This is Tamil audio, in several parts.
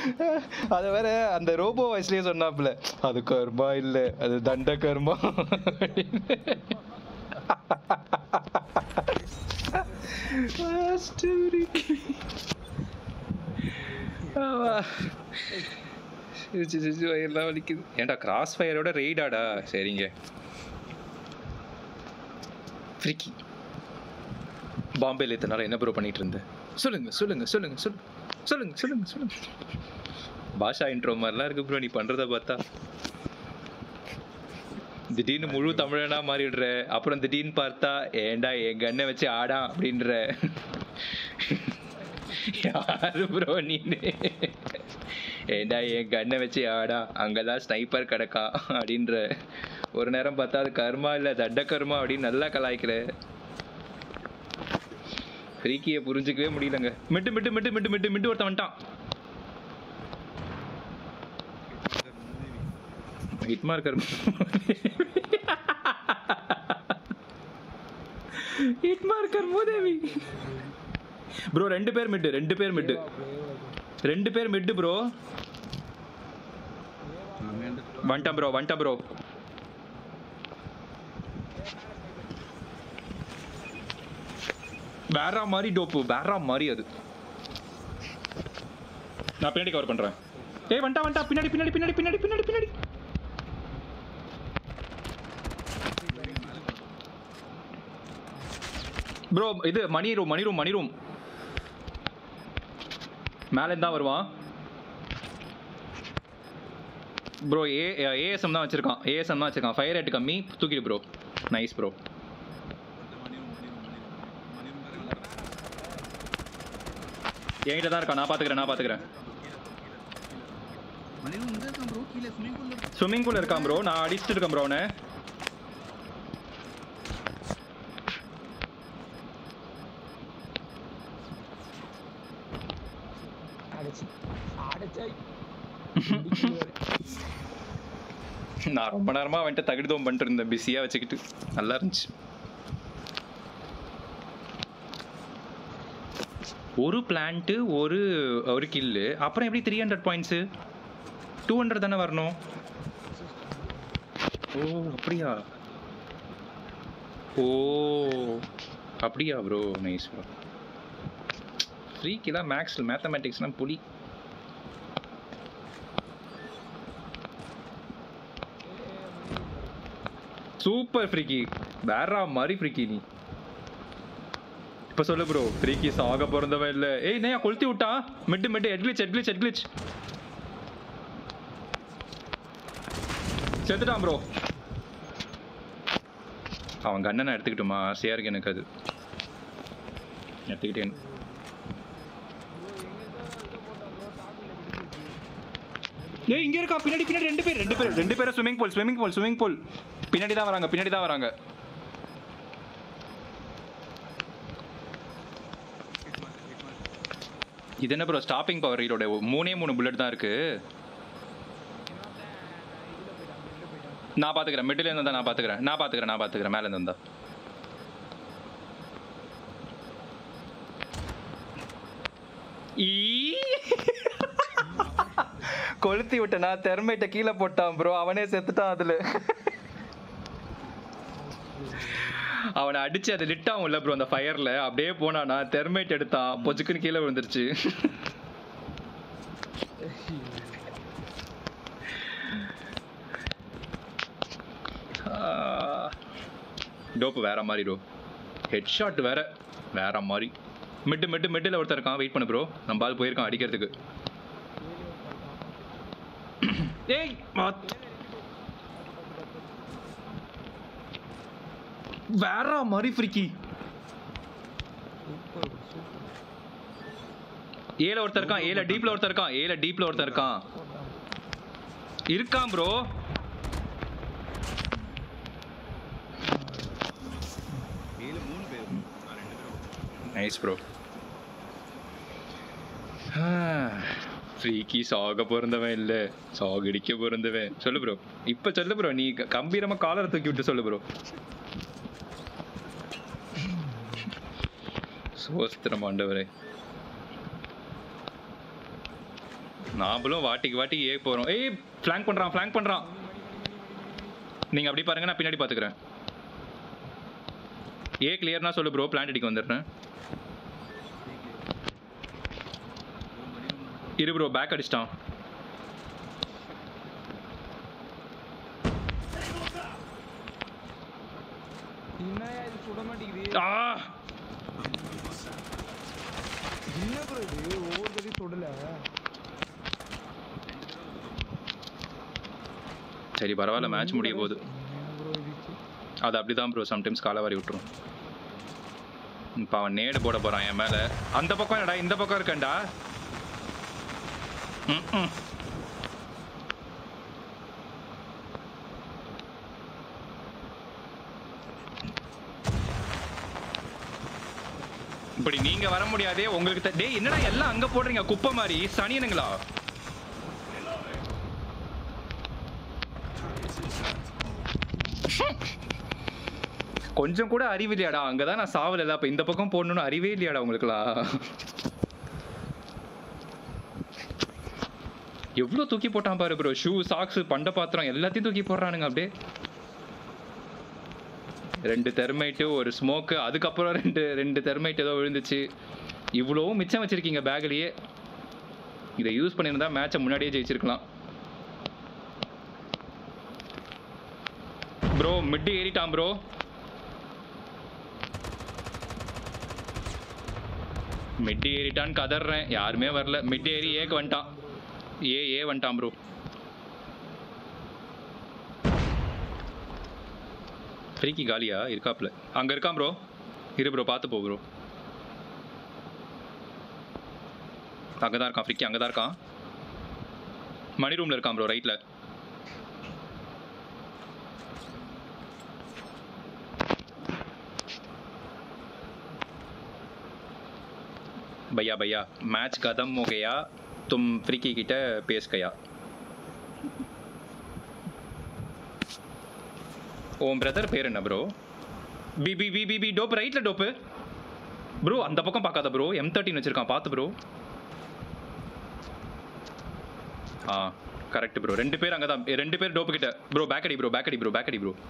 அது வேற அந்த ரோபோ வாய்ஸ்லயே சொன்னாப்புல அது கர்மா இல்ல அது தண்ட கர்மா ஆமா. சிரிச்சு சிரிச்சு வயிறுலாம் வலிக்குது ஏன்டா கிராஸ் ஃபயரோட ரெய்டாடா சரிங்க ஃப்ரிக்கி பாம்பேல இத்தனை நாள் என்ன ப்ரோ பண்ணிட்டு இருந்தேன் சொல்லுங்க சொல்லுங்க சொல்லுங்க சொல்லுங்க சொல்லுங்க சொல்லுங்க சொல்லுங்க பாஷா இன்ட்ரோ மாதிரிலாம் இருக்கு ப்ரோ நீ பண்றத பார்த்தா திடீர்னு முழு தமிழனா மாறிடுற அப்புறம் திடீர்னு பார்த்தா ஏன்டா என் கண்ணை வச்சு ஆடா அப்படின்ற யாரு ப்ரோ நீனு ஏண்டா என் கண்ணை வச்சு ஆடா அங்கதான் ஸ்னைப்பர் கிடக்கா அப்படின்ற ஒரு நேரம் பார்த்தா அது கர்மா இல்ல தட்ட கர்மா அப்படின்னு நல்லா கலாய்க்கிற ஃப்ரீக்கிய புரிஞ்சுக்கவே முடியலங்க மிட்டு மிட்டு மிட்டு மிட்டு மிட்டு மிட்டு ஒருத்தன் வந்துட்டான் ஹிட் மார்க்கர் ஹிட் மார்க்கர் மூதேவி ப்ரோ ரெண்டு பேர் மிட்டு ரெண்டு பேர் மிட்டு ரெண்டு பேர் மிட்டு ப்ரோ வந்துட்டான் ப்ரோ வந்துட்டான் ப்ரோ வேற மாதிரி டோப்பு வேற மாதிரி அது நான் பின்னாடி கவர் பண்றேன் ஏய் வந்துட்டா வந்துட்டா பின்னாடி பின்னாடி பின்னாடி பின்னாடி பின்னாடி பின்னாடி ப்ரோ இது மணி ரூம் மணி ரூம் மணி ரூம் மேலே தான் வருவான் ப்ரோ ஏ ஏஎஸ்எம் தான் வச்சிருக்கான் ஏஎஸ்எம் தான் வச்சிருக்கான் ஃபயர் ரேட் கம்மி தூக்கிடு ப்ரோ நைஸ் ப்ரோ என்கிட்ட தான் இருக்கான் நான் பார்த்துக்கிறேன் நான் பார்த்துக்கிறேன் மணிரூம் இங்க இருக்கான் ப்ரோ கீழே ஸ்விமிங் பூல்ல ஸ்விம்மிங் பூல் இருக்கான் ப்ரோ நான் அடிச்சுட்டு இருக்கேன் ப்ரோ அவனை அடிச்சு அடிச்சை நான் ரொம்ப நேரமா வந்துட்டு தகுதிதம் பண்ணிட்டு இருந்தேன் பிஸியாக வச்சுக்கிட்டு நல்லா இருந்துச்சு ஒரு பிளான்ட்டு ஒரு ஒரு கில்லு அப்புறம் எப்படி three hundred points two hundred தானே வரணும் ஓ அப்படியா ஓ அப்படியா ப்ரோ நைஸ் ப்ரோ ஃப்ரீ கிலா மேக்ஸ் மேத்தமேட்டிக்ஸ்லாம் புலி சூப்பர் ஃப்ரீக்கி வேற மாதிரி ஃப்ரீக்கி நீ இப்ப சொல்லு ப்ரோ ஃப்ரீக்கி சாக பிறந்தவன் இல்ல ஏய் நையா கொளுத்தி விட்டான் மிட்டு மிட்டு ஹெட்கிளிச் ஹெட்கிளிச் ஹெட்கிளிச் செத்துட்டான் ப்ரோ அவன் கண்ணை நான் எடுத்துக்கிட்டுமா ஆசையா இருக்கு எனக்கு அது எடுத்துக்கிட்டேன் ஏய் இங்க இருக்கா பின்னாடி பின்னாடி ரெண்டு பேர் ரெண்டு பேர் ரெண்டு பேரும் swimming pool swimming pool swimming pool பின்னாடி தான் வராங்க பின்னாடி தான் வராங்க இது என்ன ப்ரோ ஸ்டாப்பிங் பவர் இதோட மூணே மூணு புல்லட் தான் இருக்கு நான் பாத்துக்கிறேன் மிடில் இருந்தா நான் பாத்துக்கிறேன் நான் பாத்துக்கிறேன் நான் பாத்துக்கிறேன் மேல இருந்தா ஈ கொளுத்தி விட்டனா தெர்மைட்ட கீழே போட்டான் ப்ரோ அவனே செத்துட்டான் அதுல அவனை அடிச்சு அதை லிட் ஆகும்ல ப்ரோ அந்த ஃபயர்ல அப்படியே போனானா தெர்மைட் எடுத்தான் பொச்சுக்குன்னு கீழே விழுந்துருச்சு டோப்பு வேற மாதிரி ப்ரோ ஹெட் ஷாட் வேற வேற மாதிரி மிட்டு மிட்டு மிட்டில் ஒருத்தர் இருக்கான் வெயிட் பண்ணு ப்ரோ நம்ம ஆள் போயிருக்கான் அடிக்கிறதுக்கு ஏய் மாத்- வேற மாதிரி ஃப்ரிக்கி சூப்பர் சூப்பர் ஏல ஒருத்தர் இருக்கான் ஏல டீப்ல ஒருத்தர் இருக்கான் ஏல டீப்ல ஒருத்தர் இருக்கான் இருக்கான் ப்ரோ ஏழு மூணு பேர் நான் ரெண்டு பேரும் நைஸ் ப்ரோ ஃப்ரீக்கி சாக பிறந்தவன் இல்ல சாகடிக்க பிறந்தவன் சொல்லு ப்ரோ இப்ப சொல்லு ப்ரோ நீ க- கம்பீரமா காலரை தூக்கி விட்டு சொல்லு ப்ரோ சோஸ்திரம் ஆண்டவரே நாமளும் வாட்டிக்கு வாட்டி ஏ போறோம் ஏய் ஃபிளாங்க் பண்றான் ஃபிளாங்க் பண்றான் நீங்க அப்படி பாருங்க நான் பின்னாடி பாத்துக்கிறேன் ஏ கிளியர்னா சொல்லு ப்ரோ பிளான்ட் அடிக்க வந்துடுறேன் இரு ப்ரோ பேக் அடிச்சிட்டான் என்னய்யா இது சுட மாட்டேங்குது ஆ என்ன ப்ரோ இது ஒவ்வொரு தடவையும் சுடல சரி பரவாயில்ல மேட்ச் முடிய போகுது ப்ரோ இதுக்கு அது அப்படிதான் ப்ரோ சம்டைம்ஸ் காலை வாரி விட்டுரும் இப்போ அவன் நேடு போட போறான் என் மேல அந்த பக்கம் என்னடா இந்த பக்கம் இருக்கேன்டா ம், ம். இப்படி நீங்க வர முடியாதே உங்களுக்கு த- டேய் என்னடா எல்லாம் அங்க போடுறீங்க குப்பை மாதிரி சனியனுங்களா கொஞ்சம் கூட அறிவு இல்லையாடா அங்கதான் நான் சாவல அப்ப இந்த பக்கம் போடணும்னு அறிவே இல்லையாடா உங்களுக்குலாம் எவ்வளவு தூக்கி போட்டான் பாரு ப்ரோ ஷூ சாக்ஸ் பண்ட பாத்திரம் எல்லாத்தையும் தூக்கி போடுறானுங்க அப்படியே ரெண்டு தெர்மைட்டு ஒரு ஸ்மோக்கு அதுக்கப்புறம் ரெண்டு ரெண்டு தெர்மைட் ஏதோ விழுந்துச்சு இவ்வளவும் மிச்சம் வச்சிருக்கீங்க பேக்லயே இதை யூஸ் பண்ணியிருந்தா மேட்சை முன்னாடியே ஜெயிச்சிருக்கலாம் ப்ரோ மிட் ஏறிட்டான் ப்ரோ மிட் ஏறிட்டான்னு கதறேன் யாருமே வரல மிட் ஏறி ஏக்கு வந்துட்டான் ஏ ஏ வந்துட்டான் ப்ரோ ஃப்ரீக்கி காலியா இருக்காப்ல அங்க இருக்கான் ப்ரோ இரு ப்ரோ பார்த்து போ ப்ரோ அங்கே தான் இருக்கான் ஃப்ரிக்கி அங்கே தான் இருக்கான் மணி ரூமில் இருக்கான் ப்ரோ ரைட்டில் भैया भैया मैच खत्म हो गया तुम फ्रिकी கிட்ட பேஸ் गया உன் பிரதர் பேர் என்ன bro B B B B B top ரைட்ல டோப்பு ப்ரோ அந்த பக்கம் பார்க்காத ப்ரோ எம் தேர்ட்டின் வச்சிருக்கான் பார்த்து ப்ரோ ஆ கரெக்ட் ப்ரோ ரெண்டு பேர் அங்கே தான் ரெண்டு பேர் டோப்பு கிட்ட ப்ரோ பேக் அடி ப்ரோ பேக் அடி ப்ரோ பேக் அடி ப்ரோ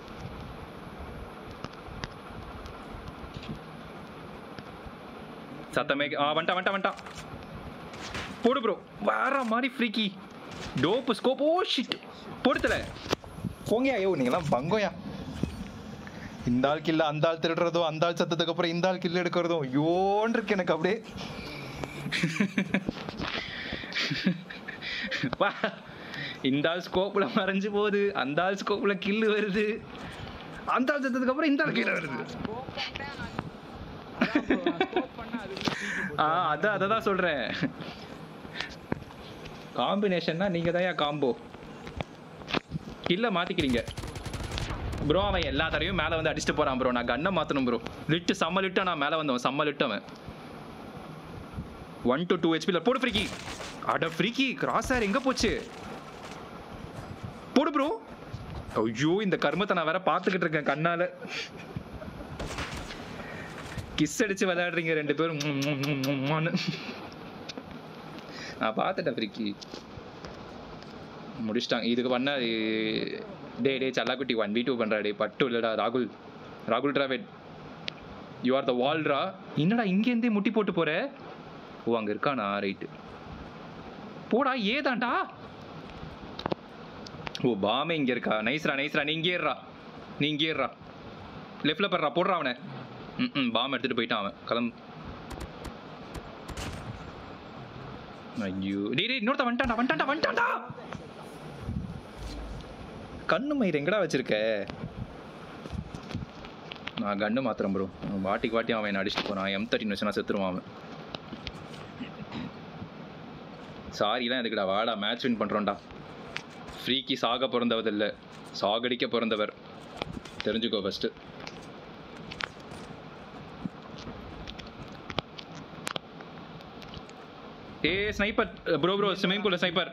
சத்தமே ஆ வந்துட்டான் வந்துட்டான் வந்துட்டான் போடு ப்ரோ வேற மாதிரி freaky top scope oh shit போடுத்தல போங்கயா ஐயோ நீங்களாம் பங்கோயா இந்த ஆள் கில்ல அந்த ஆள் திருடுறதும் அந்த ஆள் சத்தத்துக்கு அப்புறம் இந்த ஆள் கில்ல எடுக்கிறதும் ஐயோன்னு இருக்கு எனக்கு அப்படியே வா இந்த ஆள் ஸ்கோப்ல மறைஞ்சு போகுது அந்த ஆள் ஸ்கோப்ல கில்லு வருது அந்த ஆள் சத்தத்துக்கு அப்புறம் இந்த ஆள் கீழே வருது ஸ்கோப் பண்ணா அதுக்குள்ள தூக்கி ஆ அதான் அதை தான் சொல்கிறேன் காம்பினேஷன்னா நீங்கள் தான் காம்போ இல்லை மாற்றிக்கிறீங்க ப்ரோ அவன் எல்லா தடவையும் மேலே வந்து அடிச்சுட்டு போகிறான் ப்ரோ நான் கன்னை மாற்றணும் ப்ரோ லிட்டு செம்ம லிட்டு நான் மேலே வந்தவன் செம்ம லிட்டு அவன் ஒன் டு டூ ஹெச்பியில் போடு ஃப்ரீக்கி அட ஃப்ரீக்கி கிராஸ் ஆர் எங்கே போச்சு போடு ப்ரோ ஐயோ இந்த கர்மத்தை நான் வேற பார்த்துக்கிட்டு இருக்கேன் கண்ணால கிஸ் அடிச்சு விளையாடுறீங்க ரெண்டு பேரும் ம், ம், ம், ம், ம்னு. நான் பார்த்துட்டேன் ஃப்ரிக்கி முடிச்சிட்டாங்க இதுக்கு பண்ண டே டே சல்லாக்குட்டி ஒன் வி டூ பண்ணுறா டே பட்டு இல்லடா ராகுல் ராகுல் டிராவிட் யூ ஆர் த வால்ரா என்னடா இங்கேருந்தே முட்டி போட்டு போற ஓ அங்கே இருக்கானா ரைட்டு போடா ஏதாண்டா ஓ பாமே இங்கே இருக்கா நைஸ்ரா நைஸ்ரா நீ இங்கே ஏறுறா நீ இங்கே ஏறுறா லெஃப்டில் படுறா போடுறா அவனை ம் ம் பாம் எடுத்துகிட்டு போயிட்டான் அவன் கிளம்பு ஐயோ டேய் டேய் இன்னொருத்த வந்துட்டான்டா வந்துட்டான்டா வந்துட்டான்டா கண்ணு மயிர் எங்கடா வச்சிருக்க நான் கண்ணு மாத்திரம் ப்ரோ வாட்டிக்கு வாட்டி அவன் என்ன அடிச்சுட்டு போறான் எம் தேர்ட்டின் வச்சு நான் செத்துருவான் அவன் சாரிலாம் எதுக்குடா வாடா மேட்ச் வின் பண்ணுறோம்டா ஃப்ரீக்கு சாக பிறந்தவர் இல்லை சாகடிக்க பிறந்தவர் தெரிஞ்சுக்கோ first A sniper bro bro swimming பூல்ல ஸ்னைப்பர்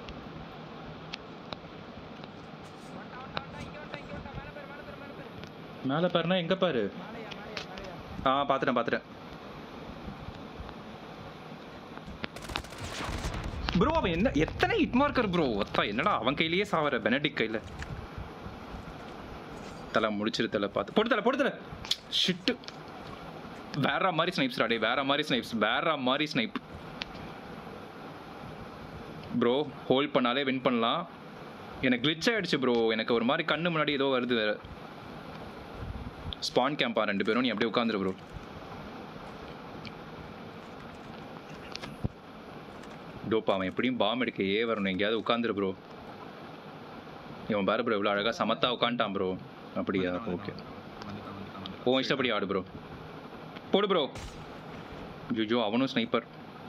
மேலே பாருனா எங்கே பாரு ஆ பார்த்துட்டேன் பார்த்துட்டேன் ப்ரோ அவன் என்ன எத்தனை ஹிட் மார்க்கர் ப்ரோ ஒத்தா என்னடா அவன் கையிலேயே சாவற பெனடிக் கையில தலை முடிச்சிரு தலை பார்த்து போட்டு தலை போட்டு தலை ஷிட்டு வேற மாதிரி ஸ்னைப்ஸ் டே வேற மாதிரி ஸ்னைப்ஸ் வேற மாதிரி ஸ்னைப் ப்ரோ ஹோல்ட் பண்ணாலே வின் பண்ணலாம் எனக்கு glitch ஆயிடுச்சு ப்ரோ எனக்கு ஒரு மாதிரி கண்ணு முன்னாடி ஏதோ வருது வேற ஸ்பான் கேம்பா ரெண்டு பேரும் நீ அப்படியே உட்காந்துரு ப்ரோ டோப்பா அவன் எப்படியும் பாம் எடுக்க ஏ வரணும் எங்கேயாவது உட்காந்துரு ப்ரோ இவன் பாரு ப்ரோ இவ்வளோ அழகாக சமத்தா உட்காந்துட்டான் ப்ரோ அப்படியா ஓகே வந்துட்டான் வந்துட்டான் வந்துட்டான் ஓ இஷ்டப்படி ஆடு ப்ரோ போடு ப்ரோ ஜுஜோ அவனும் ஸ்னைப்பர்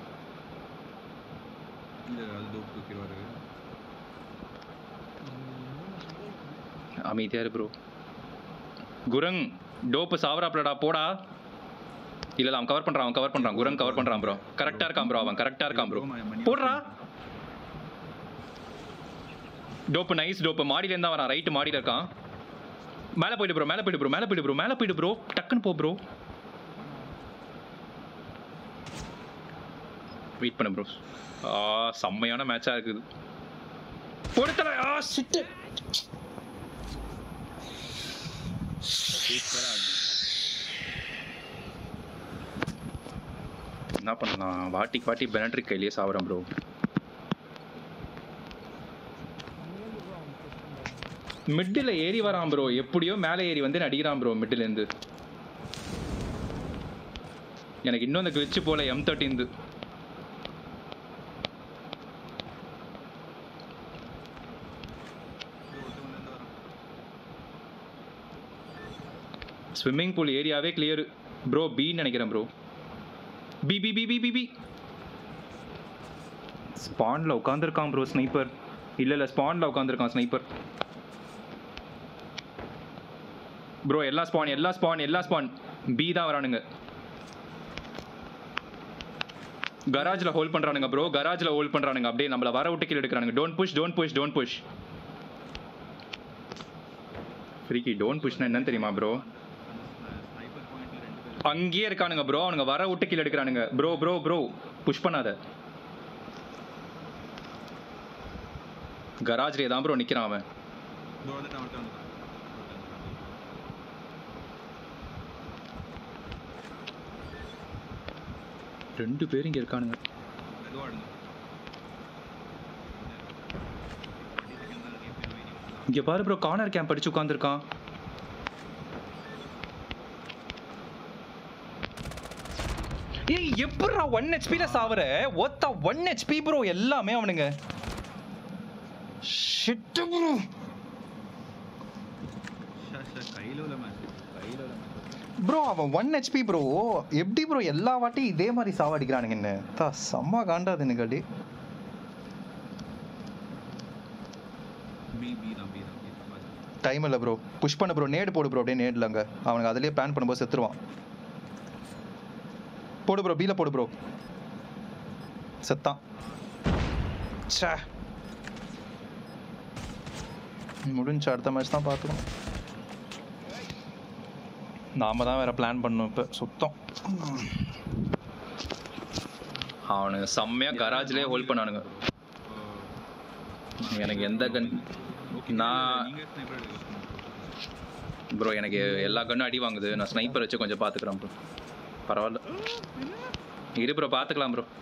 இல்ல அது தோப்பு தூக்கிடுவாரு அமைதியா இரு ப்ரோ குரங் டோப்பு சாவராப்லடா போடா இல்ல இல்ல அவன் கவர் பண்றான் அவன் கவர் பண்றான் குரங் கவர் பண்றான் ப்ரோ கரெக்டா இருக்கான் ப்ரோ அவன் கரெக்டா இருக்கான் ப்ரோ போடுறா டோப்பு நைஸ் டோப்பு மாடியில இருந்தா வரான் ரைட் மாடியில இருக்கான் மேலே போயிடு ப்ரோ மேலே போயிடு ப்ரோ மேலே போயிடு ப்ரோ மேலே போயிடு ப்ரோ டக்குன்னு போ ப்ரோ வெயிட் பண்ணு ப்ரோ ஆ செம்மையான மேட்சா இருக்குது பொறுத்தல ஆ சிட்டு என்ன பண்ணலாம் வாட்டிக்கு வாட்டி பெனட்ரிக் கையிலேயே சாவறேன் ப்ரோ மிட்டில் ஏறி வரான் ப்ரோ எப்படியோ மேலே ஏறி வந்து நடிக்கிறான் ப்ரோ மிட்டிலேருந்து எனக்கு இன்னும் அந்த கிளிச்சு போல எம் தேர்ட்டிந்து ஸ்விம்மிங் பூல் ஏரியாவே கிளியர் ப்ரோ பின்னு நினைக்கிறேன் bro B B B B B B ஸ்பான்ல உட்காந்துருக்கான் ப்ரோ ஸ்னைப்பர் இல்ல இல்ல ஸ்பான்ல உட்காந்துருக்கான் ஸ்னைப்பர் ப்ரோ எல்லா ஸ்பான் எல்லா ஸ்பான் எல்லா ஸ்பான் பி தான் வரானுங்க கராஜ்ல ஹோல்ட் பண்றானுங்க ப்ரோ கராஜ்ல ஹோல்ட் பண்றானுங்க அப்படியே நம்மள வர விட்டு கீழே எடுக்கிறானுங்க don't push don't push don't push freaky don't புஷ்னா என்னன்னு தெரியுமா ப்ரோ ஸ்னைப்பர் பாயிண்ட்ல ரெண்டு பேர் அங்கேயே இருக்கானுங்க ப்ரோ அவனுங்க வர விட்டு கீழே எடுக்கிறானுங்க ப்ரோ ப்ரோ ப்ரோ புஷ் பண்ணாத கராஜ்லயே தான் ப்ரோ நிக்கிறான் அவன் இதோ வந்துட்டான் வந்துட்டான் வந்துட்டான் ரெண்டு பேரும் இங்க இருக்கானுங்க மெதுவா ஆடுங்க டுவெண்ட்டி செகண்ட் தான் கேம் வெயிட்டிங் இங்க பாரு ப்ரோ கார்னர் கேம்ப் அடிச்சு உட்காந்துருக்கான் ஏய் எப்படிடா ஒன் ஹெச்பில சாவற ஒத்த ஒன் ஹெச்பி ப்ரோ எல்லாமே அவனுங்க ஷிட் ப்ரோ கையில உள்ள மேட்ச் கையில உள்ள மேட்ச் ப்ரோ அவன் ஒன் ஹெச்பி ப்ரோ எப்படி ப்ரோ எல்லா வாட்டியும் இதே மாதிரி சாவடிக்கிறானுங்க என்ன தா செம்ம காண்டாது எனக்கு அடி பி பி தான் பி தான் பி தான் டைம் இல்லை ப்ரோ புஷ் பண்ணு ப்ரோ நேடு போடு ப்ரோ அப்படியே நேடில் அங்கே அவனுக்கு அதிலே பிளான் பண்ணும்போது செத்துருவான் போடு ப்ரோ பீல போடு ப்ரோ செத்தான் ச்சே முடிஞ்ச அடுத்த மேட்ச் தான் பார்க்கணும் நாம தான் வேற பிளான் பண்ணோம் இப்போ சுத்தம் அவனுங்க செம்மையா கராஜ்லேயே ஹோல்ட் பண்ணானுங்க எனக்கு எந்த கன் நான் நீங்க ஸ்னைப்பர் யூஸ் பண்ணுங்க ப்ரோ எனக்கு எல்லா கன்னும் அடி வாங்குது நான் ஸ்னைப்பர் வச்சு கொஞ்சம் பார்த்துக்கிறேன் ப்ரோ பரவாயில்ல இரு ப்ரோ பார்த்துக்கலாம் ப்ரோ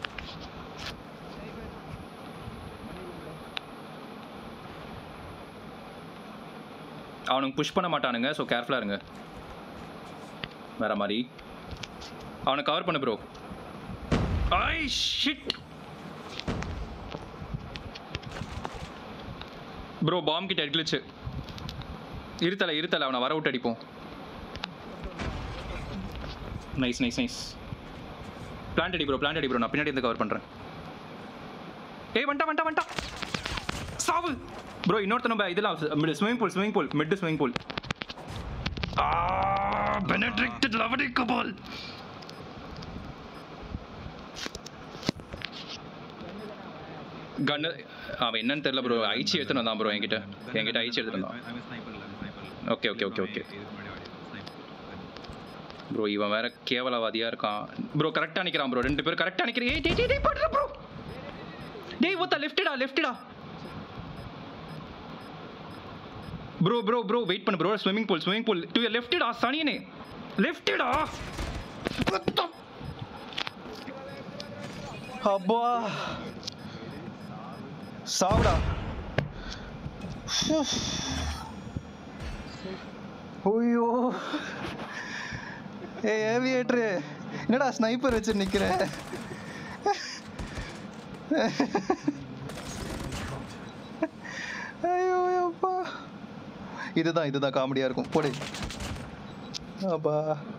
அவனுக்கு புஷ் பண்ண மாட்டானுங்க ஸோ கேர்ஃபுல்லாக இருங்க வேற மாதிரி அவனை கவர் பண்ணு ப்ரோ ஐ ஷிட் ப்ரோ பாம் கிட்ட எட்கிலிச்சு இருத்தலை இருத்தலை அவனை வர விட்டு அடிப்போம் நைஸ் நைஸ் நைஸ் பிளான்ட் அடி ப்ரோ பிளான்ட் அடி ப்ரோ நான் பின்னாடி இருந்து கவர் பண்ணுறேன் ஏய் வந்துட்டா வந்துட்டா வந்துட்டா சாவு ப்ரோ இன்னொருத்தன இதெல்லாம் mid swimming pool swimming pool mid swimming pool பெனட்ரிக்டட் லவடி கபால் கன்னு அவன் என்னன்னு தெரியல ப்ரோ ஐச்சி எடுத்துன்னு வந்தான் ப்ரோ என்கிட்ட என்கிட்ட ஐச்சி எடுத்துட்டு வந்தான் அவன் ஸ்னைப்பர் இல்ல sniper Okay, okay, okay, okay. இதுக்கு முன்னாடி ஆடி ஸ்னைப்பர் ப்ரோ இவன் வேற கேவலவாதியா இருக்கான் ப்ரோ கரெக்டா நிக்கிறான் ப்ரோ ரெண்டு பேரும் கரெக்டா நிக்கிறேன் ஏய் டேய் டேய், டேய் படுற ப்ரோ டேய் ஒத்த லெஃப்ட்டடா லெஃப்ட்டடா ப்ரோ ப்ரோ ப்ரோ வெயிட் பண்ணு bro swimming pool swimming pool டு யர் லெஃப்ட்டடா சனியனே லெஃப்ட்டடா அப்பா சாவுடா ஐயோ ஏ ஏவியேட்ரு என்னடா ஸ்னைப்பர் வச்சு நிக்கிற ஐயோ அப்பா இதுதான் இதுதான் காமெடியா இருக்கும் போடு அப்பா